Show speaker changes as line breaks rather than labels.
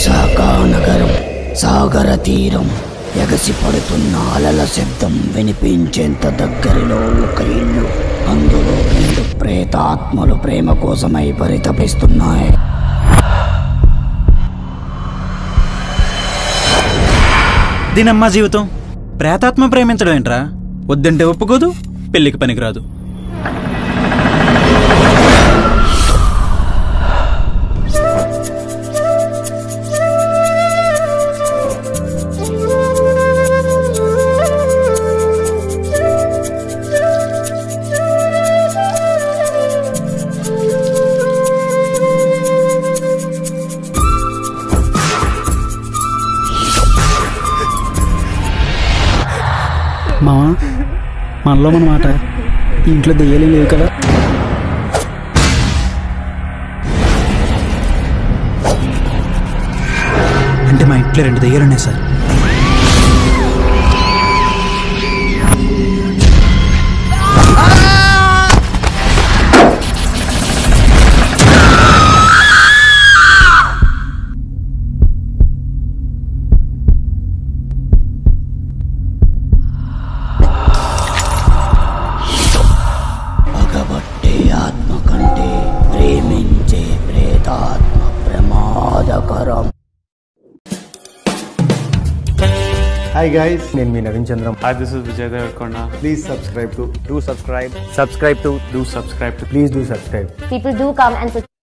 విశాఖ నగరం సాగర తీరం ఎగసి పడుతున్న అలల శబ్దం వినిపించేంత దగ్గరలో ఒక ఇల్లు అందులో రెండు ప్రేతాత్మలు ప్రేమ కోసమై పరితపిస్తున్నాయి
దీనమ్మా జీవితం ప్రేతాత్మ ప్రేమించడం ఏంట్రా వద్దంటే ఒప్పుకోదు పెళ్లికి పనికిరాదు మావా మనలో మన మాట ఇంట్లో దెయ్యాలేం లేవు కదా అంటే మా ఇంట్లో రెండు దెయ్యాలు ఉన్నాయి సార్
పగబట్టే ఆత్మ కంటే ప్రేమించే ప్రేతాత్మ ప్రమాదకరం
హాయ్ గైస్ నేను మీ Naveen Chandram
Hi, this is Vijay Devarkonda.
Please subscribe to do subscribe
Subscribe to do subscribe to
please do subscribe
people do come and